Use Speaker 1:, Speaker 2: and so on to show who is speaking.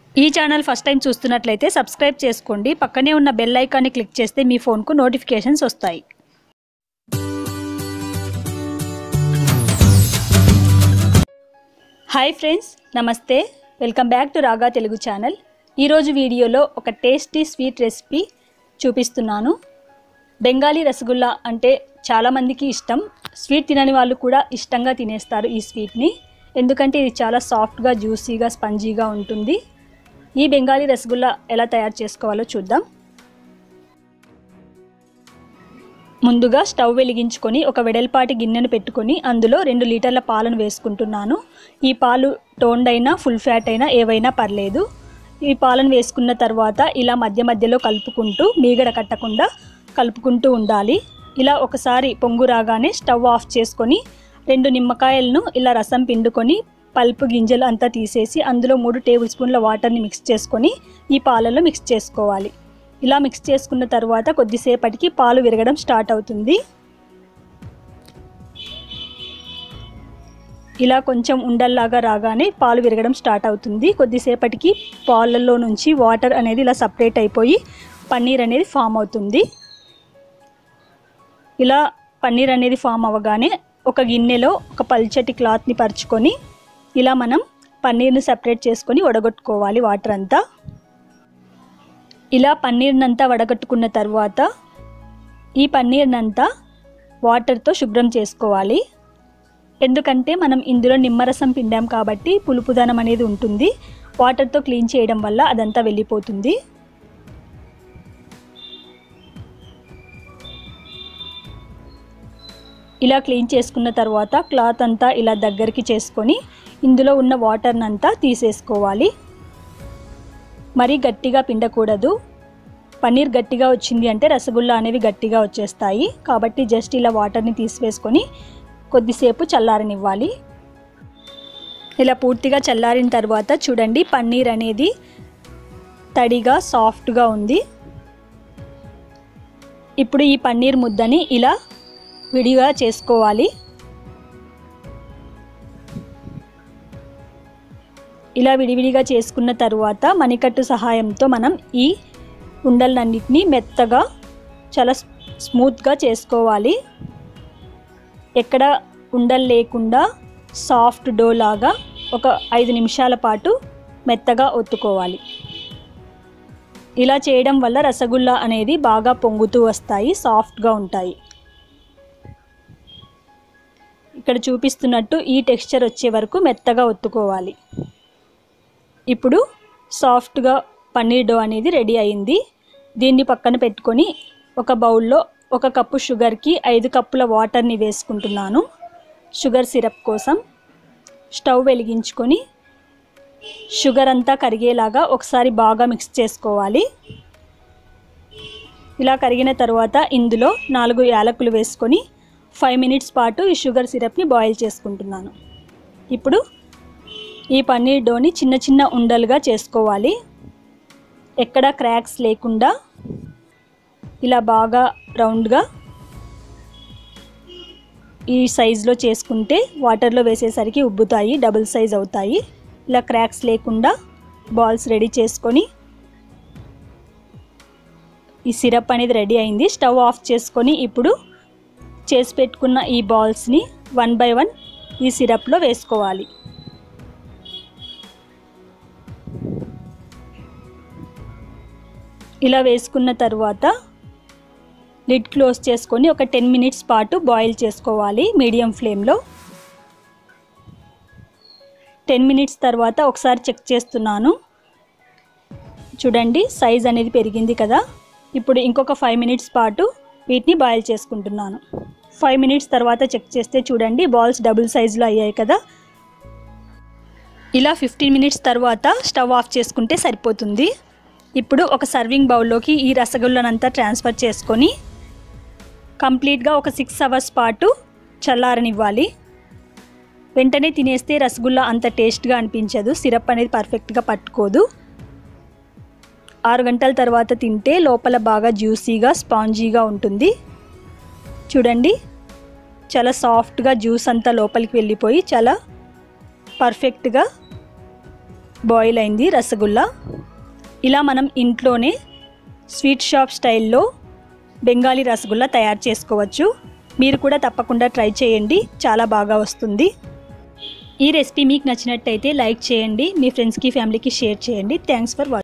Speaker 1: ఈ channel first time చూస్తున్నట్లయితే subscribe చేసుకోండి పక్కనే ఉన్న బెల్ ఐకాన్ని క్లిక్ చేస్తే మీ ఫోన్కు నోటిఫికేషన్స్ వస్తాయి హాయ్ ఫ్రెండ్స్ నమస్తే welcome back to Raga Telugu channel ఈరోజు వీడియోలో ఒక టేస్టీ స్వీట్ రెసిపీ చూపిస్తున్నాను బెంగాలీ రసగుల్లా అంటే చాలామందికి ఇష్టం స్వీట్ తినని వాళ్ళు కూడా ఇష్టంగా తినేస్తారు ఈ స్వీట్ని ఎందుకంటే ఇది చాలా సాఫ్ట్గా జ్యూసీగా స్పంజీగా ఉంటుంది ఈ బెంగాలీ రసగుల్లా ఎలా తయారు చేసుకోవాలో చూద్దాం ముందుగా స్టవ్ వెలిగించుకొని ఒక వెడల్పాటి గిన్నెను పెట్టుకొని అందులో రెండు లీటర్ల పాలను వేసుకుంటున్నాను ఈ పాలు టోండ్ అయినా ఫుల్ ఫ్యాట్ అయినా ఏవైనా పర్లేదు ఈ పాలను వేసుకున్న తర్వాత ఇలా మధ్య మధ్యలో కలుపుకుంటూ మీగడ కట్టకుండా కలుపుకుంటూ ఉండాలి ఇలా ఒకసారి పొంగు రాగానే స్టవ్ ఆఫ్ చేసుకొని రెండు నిమ్మకాయలను ఇలా రసం పిండుకొని పల్పు గింజలు అంతా తీసేసి అందులో మూడు టేబుల్ స్పూన్ల వాటర్ని మిక్స్ చేసుకొని ఈ పాలలో మిక్స్ చేసుకోవాలి ఇలా మిక్స్ చేసుకున్న తర్వాత కొద్దిసేపటికి పాలు విరగడం స్టార్ట్ అవుతుంది ఇలా కొంచెం ఉండల్లాగా రాగానే పాలు విరగడం స్టార్ట్ అవుతుంది కొద్దిసేపటికి పాలల్లో నుంచి వాటర్ అనేది ఇలా సపరేట్ అయిపోయి పన్నీర్ అనేది ఫామ్ అవుతుంది ఇలా పన్నీర్ అనేది ఫామ్ అవ్వగానే ఒక గిన్నెలో ఒక పల్చటి క్లాత్ని పరుచుకొని ఇలా మనం పన్నీర్ని సపరేట్ చేసుకొని వడగొట్టుకోవాలి వాటర్ అంతా ఇలా పన్నీర్నంతా వడగట్టుకున్న తర్వాత ఈ పన్నీర్నంతా వాటర్తో శుభ్రం చేసుకోవాలి ఎందుకంటే మనం ఇందులో నిమ్మరసం పిండాం కాబట్టి పులుపుదనం అనేది ఉంటుంది వాటర్తో క్లీన్ చేయడం వల్ల అదంతా వెళ్ళిపోతుంది ఇలా క్లీన్ చేసుకున్న తర్వాత క్లాత్ అంతా ఇలా దగ్గరికి చేసుకొని ఇందులో ఉన్న వాటర్ని అంతా తీసేసుకోవాలి మరీ గట్టిగా పిండకూడదు పన్నీర్ గట్టిగా వచ్చింది అంటే రసగుల్లా అనేవి గట్టిగా వచ్చేస్తాయి కాబట్టి జస్ట్ ఇలా వాటర్ని తీసివేసుకొని కొద్దిసేపు చల్లారనివ్వాలి ఇలా పూర్తిగా చల్లారిన తర్వాత చూడండి పన్నీర్ అనేది తడిగా సాఫ్ట్గా ఉంది ఇప్పుడు ఈ పన్నీర్ ముద్దని ఇలా విడిగా చేసుకోవాలి ఇలా విడివిడిగా చేసుకున్న తర్వాత మణికట్టు సహాయంతో మనం ఈ ఉండలన్నిటినీ మెత్తగా చాలా స్మూత్గా చేసుకోవాలి ఎక్కడ ఉండలు లేకుండా సాఫ్ట్ డో లాగా ఒక ఐదు నిమిషాల పాటు మెత్తగా ఒత్తుకోవాలి ఇలా చేయడం వల్ల రసగుల్లా అనేది బాగా పొంగుతూ వస్తాయి సాఫ్ట్గా ఉంటాయి ఇక్కడ చూపిస్తున్నట్టు ఈ టెక్స్చర్ వచ్చే వరకు మెత్తగా ఒత్తుకోవాలి ఇప్పుడు సాఫ్ట్గా పన్నీర్ డో అనేది రెడీ అయింది దీన్ని పక్కన పెట్టుకొని ఒక బౌల్లో ఒక కప్పు షుగర్కి ఐదు కప్పుల వాటర్ని వేసుకుంటున్నాను షుగర్ సిరప్ కోసం స్టవ్ వెలిగించుకొని షుగర్ అంతా కరిగేలాగా ఒకసారి బాగా మిక్స్ చేసుకోవాలి ఇలా కరిగిన తర్వాత ఇందులో నాలుగు యాలకులు వేసుకొని ఫైవ్ మినిట్స్ పాటు ఈ షుగర్ సిరప్ని బాయిల్ చేసుకుంటున్నాను ఇప్పుడు ఈ పన్నీర్ డోని చిన్న చిన్న ఉండలుగా చేసుకోవాలి ఎక్కడ క్రాక్స్ లేకుండా ఇలా బాగా రౌండ్గా ఈ సైజులో చేసుకుంటే వాటర్లో వేసేసరికి ఉబ్బుతాయి డబుల్ సైజ్ అవుతాయి ఇలా క్రాక్స్ లేకుండా బాల్స్ రెడీ చేసుకొని ఈ సిరప్ అనేది రెడీ అయింది స్టవ్ ఆఫ్ చేసుకొని ఇప్పుడు చేసి పెట్టుకున్న ఈ బాల్స్ని వన్ బై వన్ ఈ సిరప్లో వేసుకోవాలి ఇలా వేసుకున్న తర్వాత లిడ్ క్లోజ్ చేసుకొని ఒక టెన్ మినిట్స్ పాటు బాయిల్ చేసుకోవాలి మీడియం ఫ్లేమ్లో టెన్ మినిట్స్ తర్వాత ఒకసారి చెక్ చేస్తున్నాను చూడండి సైజ్ అనేది పెరిగింది కదా ఇప్పుడు ఇంకొక ఫైవ్ మినిట్స్ పాటు వీటిని బాయిల్ చేసుకుంటున్నాను ఫైవ్ మినిట్స్ తర్వాత చెక్ చేస్తే చూడండి బాల్స్ డబుల్ సైజులో అయ్యాయి కదా ఇలా ఫిఫ్టీన్ మినిట్స్ తర్వాత స్టవ్ ఆఫ్ చేసుకుంటే సరిపోతుంది ఇప్పుడు ఒక సర్వింగ్ బౌల్లోకి ఈ రసగుల్లనంతా ట్రాన్స్ఫర్ చేసుకొని కంప్లీట్గా ఒక సిక్స్ అవర్స్ పాటు చల్లారనివ్వాలి వెంటనే తినేస్తే రసగుల్లా అంత టేస్ట్గా అనిపించదు సిరప్ అనేది పర్ఫెక్ట్గా పట్టుకోదు ఆరు గంటల తర్వాత తింటే లోపల బాగా జ్యూసీగా స్పాంజీగా ఉంటుంది చూడండి చాలా సాఫ్ట్గా జ్యూస్ అంతా లోపలికి వెళ్ళిపోయి చాలా పర్ఫెక్ట్గా బాయిల్ అయింది రసగుల్లా ఇలా మనం ఇంట్లోనే స్వీట్ షాప్ స్టైల్లో బెంగాలీ రసగుల్లా తయారు చేసుకోవచ్చు మీరు కూడా తప్పకుండా ట్రై చేయండి చాలా బాగా వస్తుంది ఈ రెసిపీ మీకు నచ్చినట్టయితే లైక్ చేయండి మీ ఫ్రెండ్స్కి ఫ్యామిలీకి షేర్ చేయండి థ్యాంక్స్ ఫర్ వాచింగ్